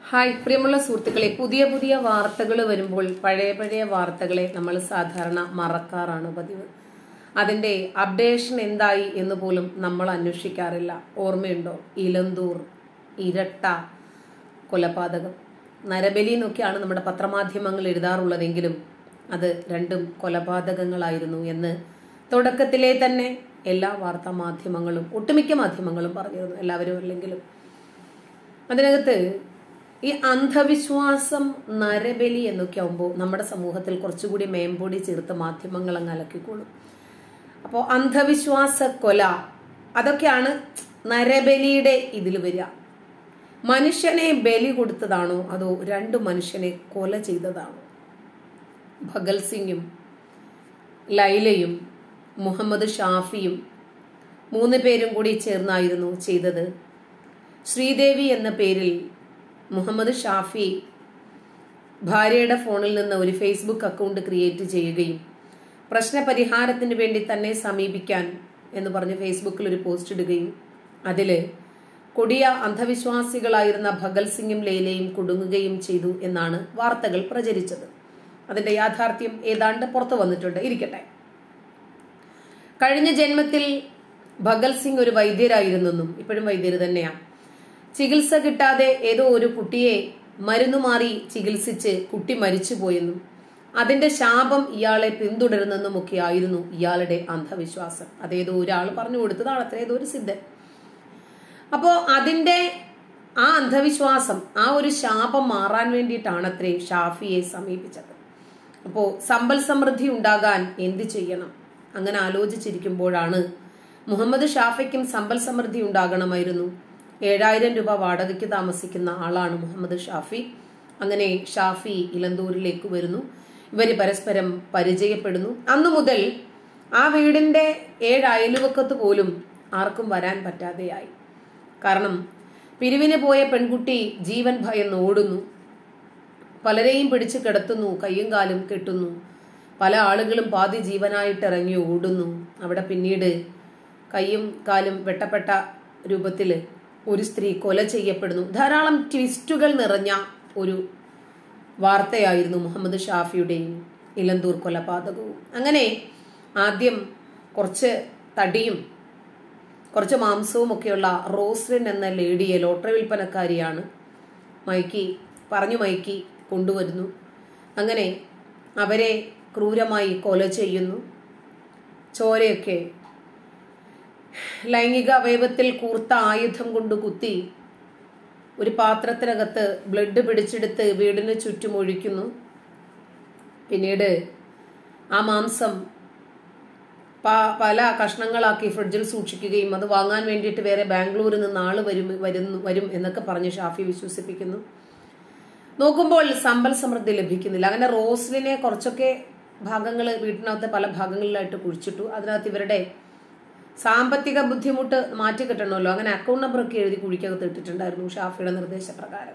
hi പ്രിയമുള്ള സുഹൃത്തുക്കളെ പുതിയ പുതിയ വാർത്തകൾ വരുമ്പോൾ പഴയ പഴയ വാർത്തകളെ നമ്മൾ സാധാരണ മറക്കാറാണ് പതിവ് അതിന്റെ അപ്ഡേഷൻ എന്തായി എന്ന് പോലും നമ്മൾ അന്വേഷിക്കാറില്ല ഓർമ്മയുണ്ടോ ഇലന്തൂർ ഇരട്ട കൊലപാതകം നരബലി എന്നൊക്കെയാണ് നമ്മുടെ പത്രമാധ്യമങ്ങൾ എഴുതാറുള്ളതെങ്കിലും അത് രണ്ടും കൊലപാതകങ്ങളായിരുന്നു എന്ന് തുടക്കത്തിലെ തന്നെ എല്ലാ വാർത്താ മാധ്യമങ്ങളും ഒട്ടുമിക്ക മാധ്യമങ്ങളും പറഞ്ഞിരുന്നു എല്ലാവരും അല്ലെങ്കിലും അതിനകത്ത് ഈ അന്ധവിശ്വാസം നരബലി എന്നൊക്കെ ആവുമ്പോൾ നമ്മുടെ സമൂഹത്തിൽ കുറച്ചുകൂടി മേമ്പൊടി ചേർത്ത് മാധ്യമങ്ങൾ അങ്ങ് അലക്കിക്കോളും അപ്പോൾ അന്ധവിശ്വാസ കൊല അതൊക്കെയാണ് നരബലിയുടെ ഇതിൽ വരിക മനുഷ്യനെ ബലി കൊടുത്തതാണോ അതോ രണ്ട് മനുഷ്യനെ കൊല ചെയ്തതാണോ ഭഗൽ സിംഗും ലൈലയും മുഹമ്മദ് ഷാഫിയും മൂന്ന് പേരും കൂടി ചേർന്നായിരുന്നു ചെയ്തത് ശ്രീദേവി എന്ന പേരിൽ മുഹമ്മദ് ഷാഫി ഭാര്യയുടെ ഫോണിൽ നിന്ന് ഒരു ഫേസ്ബുക്ക് അക്കൗണ്ട് ക്രിയേറ്റ് ചെയ്യുകയും പ്രശ്നപരിഹാരത്തിന് വേണ്ടി തന്നെ സമീപിക്കാൻ എന്ന് പറഞ്ഞ് ഫേസ്ബുക്കിൽ ഒരു പോസ്റ്റ് ഇടുകയും അതില് കൊടിയ അന്ധവിശ്വാസികളായിരുന്ന ഭഗൽ സിംഗും ലൈലയും കുടുങ്ങുകയും ചെയ്തു എന്നാണ് വാർത്തകൾ പ്രചരിച്ചത് അതിന്റെ യാഥാർത്ഥ്യം ഏതാണ്ട് പുറത്തു വന്നിട്ടുണ്ട് ഇരിക്കട്ടെ കഴിഞ്ഞ ജന്മത്തിൽ ഭഗൽ സിംഗ് ഒരു വൈദ്യരായിരുന്നെന്നും ഇപ്പോഴും വൈദ്യര് തന്നെയാണ് ചികിത്സ കിട്ടാതെ ഏതോ ഒരു കുട്ടിയെ മരുന്നു മാറി ചികിത്സിച്ച് കുട്ടി മരിച്ചുപോയെന്നും അതിന്റെ ശാപം ഇയാളെ പിന്തുടരുന്നെന്നും ഒക്കെ ആയിരുന്നു ഇയാളുടെ അന്ധവിശ്വാസം അതേതോ ഒരാൾ പറഞ്ഞു കൊടുത്തതാണ് അത്ര ഏതോ ഒരു സിദ്ധൻ അപ്പോ അതിന്റെ ആ അന്ധവിശ്വാസം ആ ഒരു ശാപം മാറാൻ വേണ്ടിയിട്ടാണ് അത്രേ ഷാഫിയെ സമീപിച്ചത് അപ്പോ സമ്പൽ സമൃദ്ധി ഉണ്ടാകാൻ എന്ത് ചെയ്യണം അങ്ങനെ ആലോചിച്ചിരിക്കുമ്പോഴാണ് മുഹമ്മദ് ഷാഫിക്കും സമ്പൽ സമൃദ്ധി ഉണ്ടാകണമായിരുന്നു ഏഴായിരം രൂപ വാടകയ്ക്ക് താമസിക്കുന്ന ആളാണ് മുഹമ്മദ് ഷാഫി അങ്ങനെ ഷാഫി ഇലന്തൂരിലേക്ക് വരുന്നു ഇവര് പരസ്പരം പരിചയപ്പെടുന്നു അന്നു മുതൽ ആ വീടിന്റെ ഏഴ് അയലുവക്കത്ത് പോലും ആർക്കും വരാൻ പറ്റാതെയായി കാരണം പിരിവിന് പോയ പെൺകുട്ടി ജീവൻ ഭയന്ന് ഓടുന്നു പലരെയും പിടിച്ച് കിടത്തുന്നു കയ്യും കാലും കെട്ടുന്നു പല ആളുകളും പാതി ജീവനായിട്ട് ഇറങ്ങി ഓടുന്നു അവിടെ പിന്നീട് കയ്യും കാലും വെട്ടപ്പെട്ട രൂപത്തിൽ ഒരു സ്ത്രീ കൊല ചെയ്യപ്പെടുന്നു ധാരാളം ട്വിസ്റ്റുകൾ നിറഞ്ഞ ഒരു വാർത്തയായിരുന്നു മുഹമ്മദ് ഷാഫിയുടെയും ഇലന്തൂർ കൊലപാതകവും അങ്ങനെ ആദ്യം കുറച്ച് തടിയും കുറച്ച് മാംസവും ഒക്കെയുള്ള റോസ്ലിൻ എന്ന ലേഡിയെ ലോട്ടറി വിൽപ്പനക്കാരിയാണ് മയക്കി പറഞ്ഞു മയക്കി കൊണ്ടുവരുന്നു അങ്ങനെ അവരെ ക്രൂരമായി കൊല ചെയ്യുന്നു ചോരയൊക്കെ ലൈംഗിക അവയവത്തിൽ കൂർത്ത ആയുധം കൊണ്ട് കുത്തി ഒരു പാത്രത്തിനകത്ത് ബ്ലഡ് പിടിച്ചെടുത്ത് വീടിന് ചുറ്റും ഒഴിക്കുന്നു പിന്നീട് ആ മാംസം പല കഷ്ണങ്ങളാക്കി ഫ്രിഡ്ജിൽ സൂക്ഷിക്കുകയും അത് വാങ്ങാൻ വേണ്ടിയിട്ട് വേറെ ബാംഗ്ലൂരിൽ നിന്ന് ആള് വരും വരുന്നു വരും എന്നൊക്കെ പറഞ്ഞ് ഷാഫി വിശ്വസിപ്പിക്കുന്നു നോക്കുമ്പോൾ സമ്പൽ സമൃദ്ധി ലഭിക്കുന്നില്ല അങ്ങനെ റോസ്ലിനെ കുറച്ചൊക്കെ ഭാഗങ്ങൾ വീട്ടിനകത്ത് പല ഭാഗങ്ങളിലായിട്ട് കുഴിച്ചിട്ടു അതിനകത്ത് ഇവരുടെ സാമ്പത്തിക ബുദ്ധിമുട്ട് മാറ്റി കിട്ടണമല്ലോ അങ്ങനെ അക്കൗണ്ട് നമ്പറൊക്കെ എഴുതി കുഴിക്കകത്ത് ഇട്ടിട്ടുണ്ടായിരുന്നു ഷാഫിയുടെ നിർദ്ദേശപ്രകാരം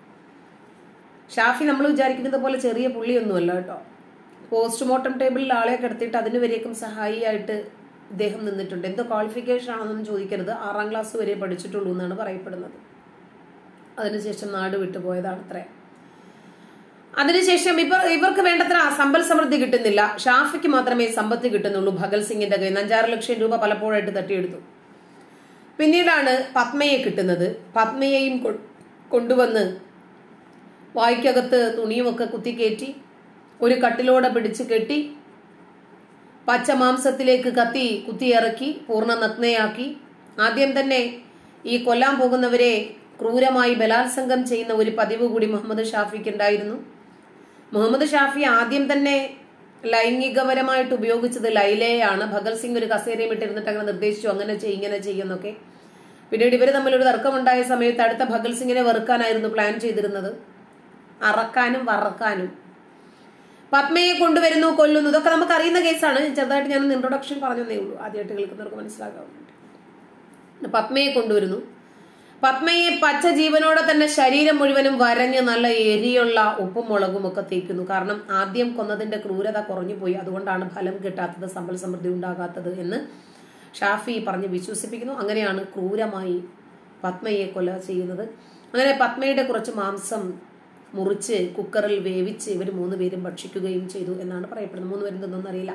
ഷാഫി നമ്മൾ വിചാരിക്കുന്നത് പോലെ ചെറിയ പുള്ളിയൊന്നുമല്ല കേട്ടോ പോസ്റ്റ്മോർട്ടം ടേബിളിൽ ആളെ കിടത്തിയിട്ട് അതിന് വരേക്കും സഹായിയായിട്ട് ഇദ്ദേഹം നിന്നിട്ടുണ്ട് എന്തോ ക്വാളിഫിക്കേഷൻ ആണെന്നൊന്നും ചോദിക്കരുത് ആറാം ക്ലാസ് വരെ പഠിച്ചിട്ടുള്ളൂ എന്നാണ് പറയപ്പെടുന്നത് അതിനുശേഷം നാട് വിട്ടുപോയതാണ് അത്രേ അതിനുശേഷം ഇവർ ഇവർക്ക് വേണ്ടത്ര സമ്പൽ സമൃദ്ധി കിട്ടുന്നില്ല ഷാഫിക്ക് മാത്രമേ സമ്പത്ത് കിട്ടുന്നുള്ളൂ ഭഗൽ സിംഗിന്റെ കയ്യിൽ നിന്ന് അഞ്ചാറ് ലക്ഷം രൂപ പലപ്പോഴായിട്ട് തട്ടിയെടുത്തു പിന്നീടാണ് പത്മയെ കിട്ടുന്നത് പത്മയെയും കൊണ്ടുവന്ന് വായ്ക്കകത്ത് തുണിയുമൊക്കെ കുത്തിക്കയറ്റി ഒരു കട്ടിലോടെ പിടിച്ച് കെട്ടി പച്ചമാംസത്തിലേക്ക് കത്തി കുത്തിയിറക്കി പൂർണ്ണ നഗ്നയാക്കി ആദ്യം തന്നെ ഈ കൊല്ലാൻ പോകുന്നവരെ ക്രൂരമായി ബലാത്സംഗം ചെയ്യുന്ന ഒരു പതിവ് കൂടി മുഹമ്മദ് ഷാഫിക്ക് ഉണ്ടായിരുന്നു മുഹമ്മദ് ഷാഫി ആദ്യം തന്നെ ലൈംഗികപരമായിട്ട് ഉപയോഗിച്ചത് ലൈലയാണ് ഭഗത് സിംഗ് ഒരു കസേരയും ഇട്ടിരുന്നിട്ട് അങ്ങനെ നിർദ്ദേശിച്ചു അങ്ങനെ ചെയ്യും ഇങ്ങനെ ചെയ്യുന്നൊക്കെ പിന്നീട് ഇവർ തമ്മിൽ ഒരു തർക്കമുണ്ടായ സമയത്ത് അടുത്ത ഭഗത് സിംഗിനെ വെറുക്കാനായിരുന്നു പ്ലാൻ ചെയ്തിരുന്നത് അറക്കാനും വറക്കാനും പത്മയെ കൊണ്ടുവരുന്നു കൊല്ലുന്നു ഇതൊക്കെ നമുക്ക് അറിയുന്ന കേസാണ് ചെറുതായിട്ട് ഞാൻ ഇൻട്രൊഡക്ഷൻ പറഞ്ഞതേ ഉള്ളൂ ആദ്യമായിട്ട് കേൾക്കുന്നവർക്ക് മനസ്സിലാകാൻ വേണ്ടി പത്മയെ കൊണ്ടുവരുന്നു പത്മയെ പച്ച ജീവനോടെ തന്നെ ശരീരം മുഴുവനും വരഞ്ഞ് നല്ല എരിയുള്ള ഉപ്പും മുളകും ഒക്കെ തേക്കുന്നു കാരണം ആദ്യം കൊന്നതിന്റെ ക്രൂരത കുറഞ്ഞു പോയി അതുകൊണ്ടാണ് ഫലം കിട്ടാത്തത് സമ്പൽ സമൃദ്ധി ഉണ്ടാകാത്തത് എന്ന് ഷാഫി പറഞ്ഞ് വിശ്വസിപ്പിക്കുന്നു അങ്ങനെയാണ് ക്രൂരമായി പത്മയെ കൊല ചെയ്യുന്നത് അങ്ങനെ പത്മയുടെ കുറച്ച് മാംസം മുറിച്ച് കുക്കറിൽ വേവിച്ച് ഇവർ മൂന്ന് പേരും ഭക്ഷിക്കുകയും ചെയ്തു എന്നാണ് പറയപ്പെടുന്നത് മൂന്ന് പേരും തിന്നൊന്നും അറിയില്ല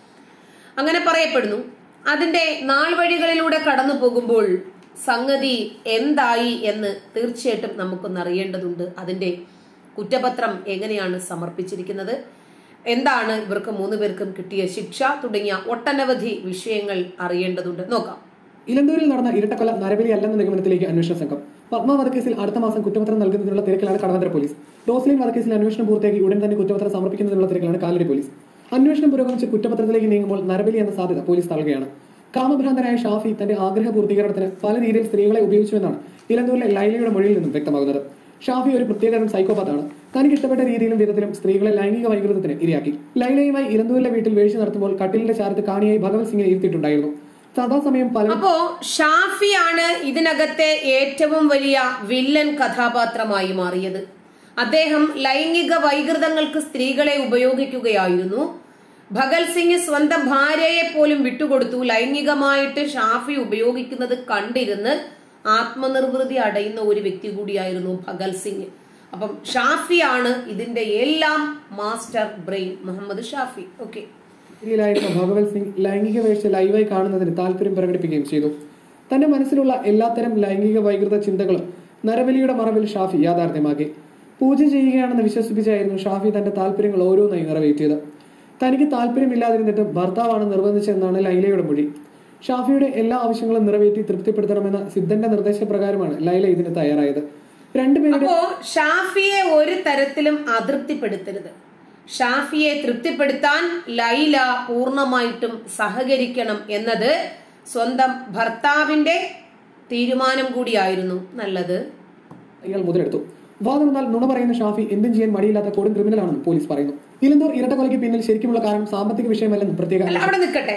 അങ്ങനെ പറയപ്പെടുന്നു അതിന്റെ നാൾ വഴികളിലൂടെ കടന്നു പോകുമ്പോൾ സംഗതി എന്തായി എന്ന് തീർച്ചയായിട്ടും നമുക്കൊന്ന് അറിയേണ്ടതുണ്ട് അതിന്റെ കുറ്റപത്രം എങ്ങനെയാണ് സമർപ്പിച്ചിരിക്കുന്നത് എന്താണ് ഇവർക്ക് മൂന്ന് പേർക്കും കിട്ടിയ ശിക്ഷ തുടങ്ങിയ ഒട്ടനവധി വിഷയങ്ങൾ അറിയേണ്ടതുണ്ട് നോക്കാം ഇലന്തൂരിൽ നടന്ന ഇരട്ടക്കൊല നരബലി അല്ലെന്ന നിഗമനത്തിലേക്ക് അന്വേഷണ സംഘം പത്മ വധക്കേസിൽ അടുത്ത മാസം കുറ്റപത്രം നൽകുന്നതിനുള്ള തിരക്കിലാണ് കടവന്തര പോലീസ് റോസ്ലിൻ വധക്കേസിൽ അന്വേഷണം പൂർത്തിയാക്കി ഉടൻ തന്നെ കുറ്റപത്രം സമർപ്പിക്കുന്നതിനുള്ള തിരക്കിലാണ് കാലടി പോലീസ് അന്വേഷണം പുരോഗമിച്ച് കുറ്റപത്രത്തിലേക്ക് നീങ്ങുമ്പോൾ നരബലി എന്ന സാധ്യത പോലീസ് തള്ളുകയാണ് കാമഭ്രാന്തനായ ഷാഫി തന്റെ ആഗ്രഹ പൂർത്തീകരണത്തിന് പല രീതിയിൽ സ്ത്രീകളെ ഉപയോഗിച്ചുവെന്നാണ് ഇലന്തൂരിലെ ലൈലയുടെ മൊഴിയിൽ നിന്നും വ്യക്തമാകുന്നത് ഷാഫി ഒരു പ്രത്യേകതരം സൈക്കോപാത്താണ് തനിക്ക് ഇഷ്ടപ്പെട്ട രീതിയിലും വിധത്തിലും സ്ത്രീകളെ ലൈംഗിക വൈകൃതത്തിന് ഇരയാക്കി ലൈലയുമായി ഇലന്തൂരിലെ വീട്ടിൽ വീഴ്ച നടത്തുമ്പോൾ കട്ടിലിന്റെ ചാരത്ത് കാണിയായി ഭഗവത് സിംഗിനെ ഇരുത്തിയിട്ടുണ്ടായിരുന്നു സദാസമയം പല അപ്പോ ഷാഫിയാണ് ഇതിനകത്തെ ഏറ്റവും വലിയ വില്ലൻ കഥാപാത്രമായി മാറിയത് അദ്ദേഹം ലൈംഗിക വൈകൃതങ്ങൾക്ക് സ്ത്രീകളെ ഉപയോഗിക്കുകയായിരുന്നു ഭഗത് സിംഗ് സ്വന്തം ഭാര്യയെ പോലും വിട്ടുകൊടുത്തു ലൈംഗികമായിട്ട് ഷാഫി ഉപയോഗിക്കുന്നത് കണ്ടിരുന്ന് ആത്മനിർവൃതി അടയുന്ന ഒരു വ്യക്തി കൂടിയായിരുന്നു ഭഗത് സിംഗ് അപ്പം ഷാഫിയാണ് ഇതിന്റെ എല്ലാം master brain Muhammad Shafi okay ായിരുന്ന ഭഗവത് സിംഗ് ലൈംഗിക വീഴ്ച ലൈവായി കാണുന്നതിന് താല്പര്യം പ്രകടിപ്പിക്കുകയും ചെയ്തു തന്റെ മനസ്സിലുള്ള എല്ലാത്തരം ലൈംഗിക വൈകൃത ചിന്തകളും നരബലിയുടെ മറവിൽ ഷാഫി യാഥാർത്ഥ്യമാക്കി പൂജ ചെയ്യുകയാണെന്ന് വിശ്വസിപ്പിച്ചായിരുന്നു ഷാഫി തന്റെ താല്പര്യങ്ങൾ ഓരോന്നായി നിറവേറ്റിയത് തനിക്ക് താല്പര്യമില്ലാതിരുന്നിട്ട് ഭർത്താവാണ് നിർബന്ധിച്ചതെന്നാണ് ലൈലയുടെ മൊഴി ഷാഫിയുടെ എല്ലാ ആവശ്യങ്ങളും നിറവേറ്റി തൃപ്തിപ്പെടുത്തണമെന്ന സിദ്ധന്റെ നിർദ്ദേശപ്രകാരമാണ് ലൈല ഇതിന് തയ്യാറായത് രണ്ടുപേരുടെ അപ്പോ ഷാഫിയെ ഒരു തരത്തിലും അതൃപ്തിപ്പെടുത്തരുത് ഷാഫിയെ തൃപ്തിപ്പെടുത്താൻ ലൈല പൂർണ്ണമായിട്ടും സഹകരിക്കണം എന്നത് സ്വന്തം ഭർത്താവിന്റെ തീരുമാനം കൂടിയായിരുന്നു നല്ലത് ഇയാൾ മുതലെടുത്തു വാദമെന്നാൽ നുണ പറയുന്ന ഷാഫി എന്തും ചെയ്യാൻ മടിയില്ലാത്ത കൊടും ക്രിമിനലാണെന്ന് പോലീസ് പറയുന്നു ഇലന്തൂർ ഇരട്ടക്കൊലയ്ക്ക് പിന്നിൽ ശരിക്കുമുള്ള കാരണം സാമ്പത്തിക വിഷയമല്ലെന്നും പ്രത്യേക അല്ല അവിടെ നിൽക്കട്ടെ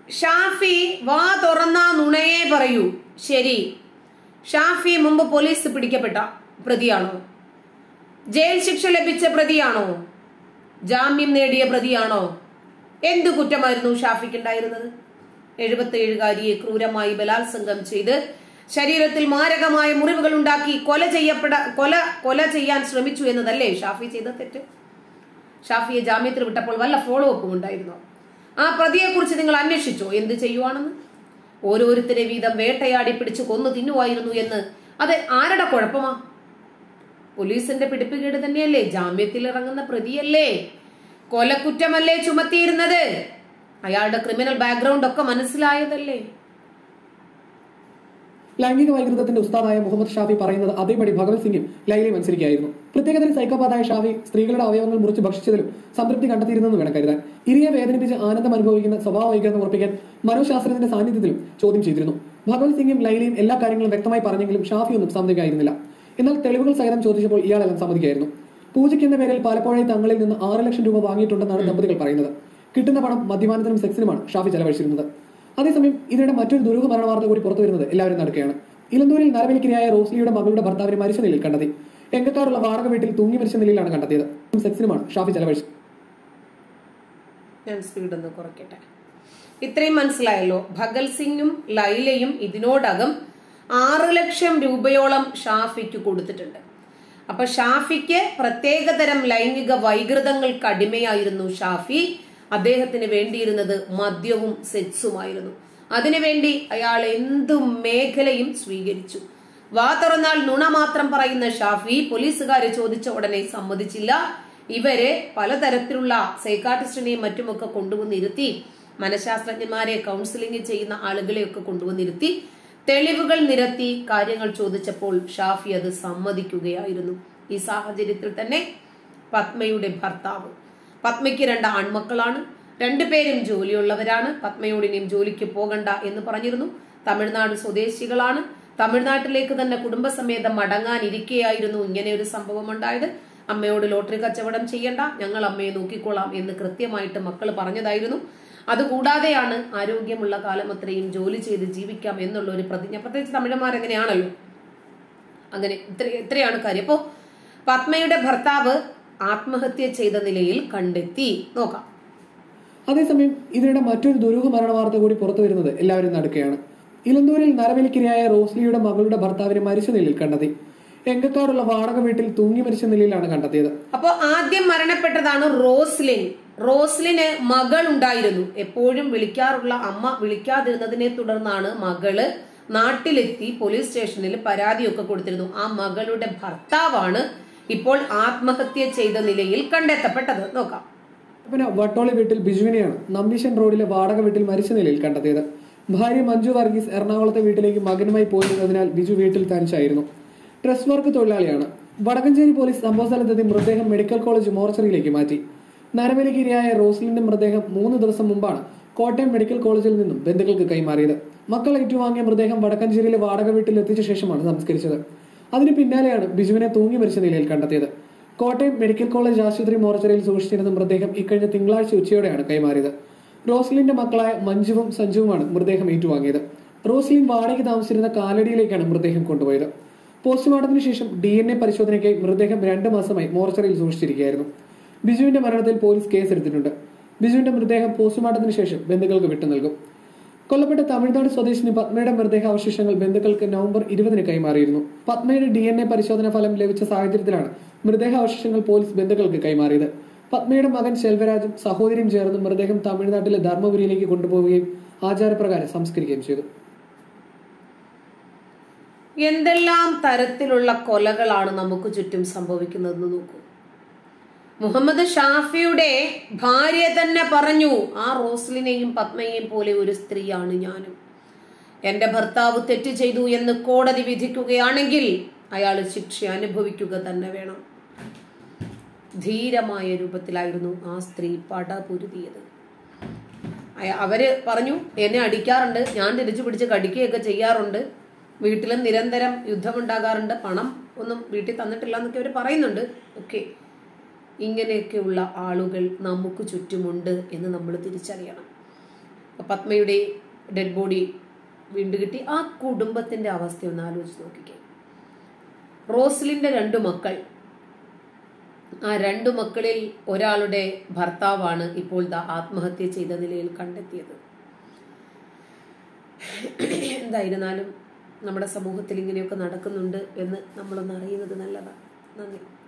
ഷാഫി വാ തുറന്ന നുണയെ പറയൂ ശരി ഷാഫി മുമ്പ് പോലീസ് പിടിക്കപ്പെട്ട പ്രതിയാണോ ജയിൽ ശിക്ഷ ലഭിച്ച പ്രതിയാണോ ജാമ്യം നേടിയ പ്രതിയാണോ എന്തു കുറ്റമായിരുന്നു ഷാഫിക്ക് ഉണ്ടായിരുന്നത് എഴുപത്തിയേഴുകാരിയെ ക്രൂരമായി ബലാത്സംഗം ചെയ്ത് ശരീരത്തിൽ മാരകമായ മുറിവുകൾ ഉണ്ടാക്കി കൊല ചെയ്യപ്പെട കൊല കൊല ചെയ്യാൻ ശ്രമിച്ചു എന്നതല്ലേ ഷാഫി ചെയ്ത തെറ്റ് ഷാഫിയെ ജാമ്യത്തിൽ വിട്ടപ്പോൾ വല്ല ഫോളോ അപ്പും ഉണ്ടായിരുന്നോ ആ പ്രതിയെ കുറിച്ച് നിങ്ങൾ അന്വേഷിച്ചോ എന്ത് ചെയ്യുവാണെന്ന് ഓരോരുത്തരെ വീതം വേട്ടയാടി പിടിച്ച് കൊന്നു തിന്നുവായിരുന്നു എന്ന് അത് ആരുടെ കുഴപ്പമാ പോലീസിന്റെ പിടിപ്പുകേട് തന്നെയല്ലേ ജാമ്യത്തിൽ ഇറങ്ങുന്ന പ്രതിയല്ലേ കൊലക്കുറ്റമല്ലേ ചുമത്തിയിരുന്നത് അയാളുടെ ക്രിമിനൽ ബാക്ക്ഗ്രൗണ്ട് ഒക്കെ മനസ്സിലായതല്ലേ ലൈംഗിക വൈകൃതത്തിന്റെ ഉസ്താദായ മുഹമ്മദ് ഷാഫി പറയുന്നത് അതേപടി ഭഗവത് സിംഗും ലൈലയും അനുസരിക്കുകയായിരുന്നു പ്രത്യേകതരം സൈക്കോപാതായ ഷാഫി സ്ത്രീകളുടെ അവയവങ്ങൾ മുറിച്ച് ഭക്ഷിച്ചതിലും സംതൃപ്തി കണ്ടെത്തിയിരുന്നെന്ന് വേണം കരുതാൻ ഇരിയെ വേദനിപ്പിച്ച് ആനന്ദം അനുഭവിക്കുന്ന സ്വഭാവ വൈകൃതം ഉറപ്പിക്കാൻ മനോശാസ്ത്രത്തിന്റെ സാന്നിധ്യത്തിലും ചോദ്യം ചെയ്തിരുന്നു ഭഗവത് സിംഗും ലൈലയും എല്ലാ കാര്യങ്ങളും വ്യക്തമായി പറഞ്ഞെങ്കിലും ഷാഫി ഒന്നും സമ്മതിക്കായിരുന്നില്ല എന്നാൽ തെളിവുകൾ സഹിതം ചോദിച്ചപ്പോൾ ഇയാളെല്ലാം സമ്മതിക്കായിരുന്നു പൂജയ്ക്ക് എന്ന പേരിൽ പലപ്പോഴായി തങ്ങളിൽ നിന്ന് ആറ് ലക്ഷം രൂപ വാങ്ങിയിട്ടുണ്ടെന്നാണ് ദമ്പതികൾ പറയുന്നത് കിട്ടുന്ന പണം മദ്യപാനത്തിനും സെക്സിനുമാണ് ഷാഫി ചെലവഴിച്ചിരുന്നത് അതേസമയം ഇതിനിടെ മറ്റൊരു ദുരൂഹ മരണ വാർത്ത കൂടി പുറത്തു വരുന്നത് എല്ലാവരും നടക്കുകയാണ് ഇലന്തൂരിൽ നരബലിക്കിരയായ റോസ്ലിയുടെ മകളുടെ ഭർത്താവിനെ മരിച്ച നിലയിൽ കണ്ടെത്തി എങ്കക്കാടുള്ള വാടക വീട്ടിൽ തൂങ്ങി മരിച്ച നിലയിലാണ് കണ്ടെത്തിയത് സെക്സിനുമാണ് ഷാഫി ചെലവഴിച്ചത് ഞാൻ സ്പീഡ് ഒന്ന് കുറയ്ക്കട്ടെ ഇത്രയും മനസ്സിലായല്ലോ ഭഗൽ സിംഗും ലൈലയും ഇതിനോടകം ആറ് ലക്ഷം രൂപയോളം ഷാഫിക്ക് കൊടുത്തിട്ടുണ്ട് അപ്പൊ ഷാഫിക്ക് പ്രത്യേകതരം ലൈംഗിക വൈകൃതങ്ങൾക്ക് അടിമയായിരുന്നു ഷാഫി അദ്ദേഹത്തിന് വേണ്ടിയിരുന്നത് മദ്യവും സെക്സുമായിരുന്നു അതിനുവേണ്ടി അയാൾ എന്തു മേഖലയും സ്വീകരിച്ചു വാ തുറന്നാൽ നുണ മാത്രം പറയുന്ന ഷാഫി പോലീസുകാരെ ചോദിച്ച ഉടനെ സമ്മതിച്ചില്ല ഇവരെ പലതരത്തിലുള്ള സൈക്കാട്രിസ്റ്റിനെയും മറ്റുമൊക്കെ കൊണ്ടുവന്നിരുത്തി മനഃശാസ്ത്രജ്ഞന്മാരെ കൗൺസിലിംഗ് ചെയ്യുന്ന ആളുകളെയൊക്കെ കൊണ്ടുവന്നിരുത്തി തെളിവുകൾ നിരത്തി കാര്യങ്ങൾ ചോദിച്ചപ്പോൾ ഷാഫി അത് സമ്മതിക്കുകയായിരുന്നു ഈ സാഹചര്യത്തിൽ തന്നെ പത്മയുടെ ഭർത്താവ് പത്മയ്ക്ക് രണ്ട് ആൺമക്കളാണ് രണ്ടുപേരും ജോലിയുള്ളവരാണ് പത്മയോട് ഇനിയും ജോലിക്ക് പോകണ്ട എന്ന് പറഞ്ഞിരുന്നു തമിഴ്നാട് സ്വദേശികളാണ് തമിഴ്നാട്ടിലേക്ക് തന്നെ കുടുംബസമേതം മടങ്ങാനിരിക്കെയായിരുന്നു ഇങ്ങനെ ഒരു സംഭവം ഉണ്ടായത് അമ്മയോട് ലോട്ടറി കച്ചവടം ചെയ്യണ്ട ഞങ്ങൾ അമ്മയെ നോക്കിക്കോളാം എന്ന് കൃത്യമായിട്ട് മക്കൾ പറഞ്ഞതായിരുന്നു അതുകൂടാതെയാണ് ആരോഗ്യമുള്ള കാലം അത്രയും ജോലി ചെയ്ത് ജീവിക്കാം എന്നുള്ള ഒരു പ്രതിജ്ഞ പ്രത്യേകിച്ച് തമിഴന്മാരെങ്ങനെയാണല്ലോ അങ്ങനെ ഇത്ര ഇത്രയാണ് കാര്യം അപ്പോ പത്മയുടെ ഭർത്താവ് ആത്മഹത്യ ചെയ്ത നിലയിൽ കണ്ടെത്തി നോക്കാം അതേസമയം ഇതിനിടെ മറ്റൊരു ദുരൂഹ മരണ വാർത്ത കൂടി പുറത്തു വരുന്നത് എല്ലാവരും നടക്കുകയാണ് ഇലന്തൂരിൽ നരബലിക്കിരയായ റോസ്ലിയുടെ മകളുടെ ഭർത്താവിനെ മരിച്ച നിലയിൽ കണ്ടെത്തി എങ്കക്കാടുള്ള വാടക വീട്ടിൽ തൂങ്ങി മരിച്ച നിലയിലാണ് കണ്ടെത്തിയത് അപ്പോ ആദ്യം മരണപ്പെട്ടതാണ് റോസ്ലിൻ റോസ്ലിന് മകൾ ഉണ്ടായിരുന്നു എപ്പോഴും വിളിക്കാറുള്ള അമ്മ വിളിക്കാതിരുന്നതിനെ തുടർന്നാണ് മകള് നാട്ടിലെത്തി പോലീസ് സ്റ്റേഷനിൽ പരാതിയൊക്കെ കൊടുത്തിരുന്നു ആ മകളുടെ ഭർത്താവാണ് ഇപ്പോൾ ആത്മഹത്യ ചെയ്ത നിലയിൽ കണ്ടെത്തപ്പെട്ടത് നോക്കാം പിന്നെ വട്ടോളി വീട്ടിൽ ബിജുവിനെയാണ് നമ്പീശൻ റോഡിലെ വാടക വീട്ടിൽ മരിച്ച നിലയിൽ കണ്ടെത്തിയത് ഭാര്യ മഞ്ജു വർഗീസ് എറണാകുളത്തെ വീട്ടിലേക്ക് മകനുമായി പോയിരുന്നതിനാൽ ബിജു വീട്ടിൽ തനിച്ചായിരുന്നു ഡ്രസ് വർക്ക് തൊഴിലാളിയാണ് വടക്കഞ്ചേരി പോലീസ് സംഭവ സ്ഥലത്തെത്തി മൃതദേഹം മെഡിക്കൽ കോളേജ് മോർച്ചറിയിലേക്ക് മാറ്റി നരബലിക്ക് ഇരയായ റോസ്ലിന്റെ മൃതദേഹം മൂന്ന് ദിവസം മുമ്പാണ് കോട്ടയം മെഡിക്കൽ കോളേജിൽ നിന്നും ബന്ധുക്കൾക്ക് കൈമാറിയത് മക്കൾ ഏറ്റുവാങ്ങിയ മൃതദേഹം വടക്കഞ്ചേരിയിലെ വാടക വീട്ടിൽ എത്തിച്ച ശേഷമാണ് സംസ്കരിച്ചത് അതിന് പിന്നാലെയാണ് ബിജുവിനെ തൂങ്ങി മരിച്ച നിലയിൽ കണ്ടെത്തിയത് കോട്ടയം മെഡിക്കൽ കോളേജ് ആശുപത്രി മോർച്ചറിയിൽ സൂക്ഷിച്ചിരുന്ന മൃതദേഹം ഇക്കഴിഞ്ഞ തിങ്കളാഴ്ച ഉച്ചയോടെയാണ് കൈമാറിയത് റോസ്ലിന്റെ മക്കളായ മഞ്ജുവും സഞ്ജുവുമാണ് മൃതദേഹം ഏറ്റുവാങ്ങിയത് റോസ്ലിൻ വാടകയ്ക്ക് താമസിച്ചിരുന്ന കാലടിയിലേക്കാണ് മൃതദേഹം കൊണ്ടുപോയത് പോസ്റ്റ്മോർട്ടത്തിന് ശേഷം ഡി എൻ എ പരിശോധനയ്ക്കായി മൃതദേഹം രണ്ട് മാസമായി മോർച്ചറിയിൽ സൂക്ഷിച്ചിരിക്കുകയായിരുന്നു ബിജുവിന്റെ മരണത്തിൽ പോലീസ് കേസെടുത്തിട്ടുണ്ട് ബിജുവിന്റെ മൃതദേഹം പോസ്റ്റ്മോർട്ടത്തിന് ശേഷം ബന്ധുക്കൾക്ക് വിട്ടു നൽകും കൊല്ലപ്പെട്ട തമിഴ്നാട് സ്വദേശിനി പത്മയുടെ മൃതദേഹാവശിഷ്ടങ്ങൾ ബന്ധുക്കൾക്ക് നവംബർ ഇരുപതിന് കൈമാറിയിരുന്നു പത്മയുടെ ഡി എൻ എ പരിശോധനാ ഫലം ലഭിച്ച സാഹചര്യത്തിലാണ് മൃതദേഹാവശിഷ്ടങ്ങൾ പോലീസ് ബന്ധുക്കൾക്ക് കൈമാറിയത് പത്മയുടെ മകൻ ശെൽവരാജും സഹോദരിയും ചേർന്ന് മൃതദേഹം തമിഴ്നാട്ടിലെ ധർമ്മപുരിയിലേക്ക് കൊണ്ടുപോവുകയും ആചാരപ്രകാരം സംസ്കരിക്കുകയും ചെയ്തു എന്തെല്ലാം തരത്തിലുള്ള കൊലകളാണ് നമുക്ക് ചുറ്റും സംഭവിക്കുന്നതെന്ന് നോക്കൂ മുഹമ്മദ് ഷാഫിയുടെ ഭാര്യ തന്നെ പറഞ്ഞു ആ റോസ്ലിനെയും പത്മയെയും പോലെ ഒരു സ്ത്രീയാണ് ഞാനും എന്റെ ഭർത്താവ് തെറ്റ് ചെയ്തു എന്ന് കോടതി വിധിക്കുകയാണെങ്കിൽ അയാൾ ശിക്ഷ അനുഭവിക്കുക തന്നെ വേണം ധീരമായ രൂപത്തിലായിരുന്നു ആ സ്ത്രീ പടപുരുതിയത് അയ- അവര് പറഞ്ഞു എന്നെ അടിക്കാറുണ്ട് ഞാൻ തിരിച്ചു പിടിച്ച് കടിക്കുകയൊക്കെ ചെയ്യാറുണ്ട് വീട്ടിലും നിരന്തരം യുദ്ധമുണ്ടാകാറുണ്ട് പണം ഒന്നും വീട്ടിൽ തന്നിട്ടില്ല എന്നൊക്കെ അവർ പറയുന്നുണ്ട് ഓക്കെ ഇങ്ങനെയൊക്കെയുള്ള ആളുകൾ നമുക്ക് ചുറ്റുമുണ്ട് എന്ന് നമ്മൾ തിരിച്ചറിയണം അപ്പൊ പത്മയുടെ ഡെഡ് ബോഡി വീണ്ടും കിട്ടി ആ കുടുംബത്തിന്റെ അവസ്ഥ ഒന്ന് ആലോചിച്ച് നോക്കിക്കേ റോസ്ലിന്റെ രണ്ടു മക്കൾ ആ രണ്ടു മക്കളിൽ ഒരാളുടെ ഭർത്താവാണ് ഇപ്പോൾ ദാ ആത്മഹത്യ ചെയ്ത നിലയിൽ കണ്ടെത്തിയത് എന്തായിരുന്നാലും നമ്മുടെ സമൂഹത്തിൽ ഇങ്ങനെയൊക്കെ നടക്കുന്നുണ്ട് എന്ന് നമ്മളൊന്ന് അറിയുന്നത് നല്ലതാണ് നന്ദി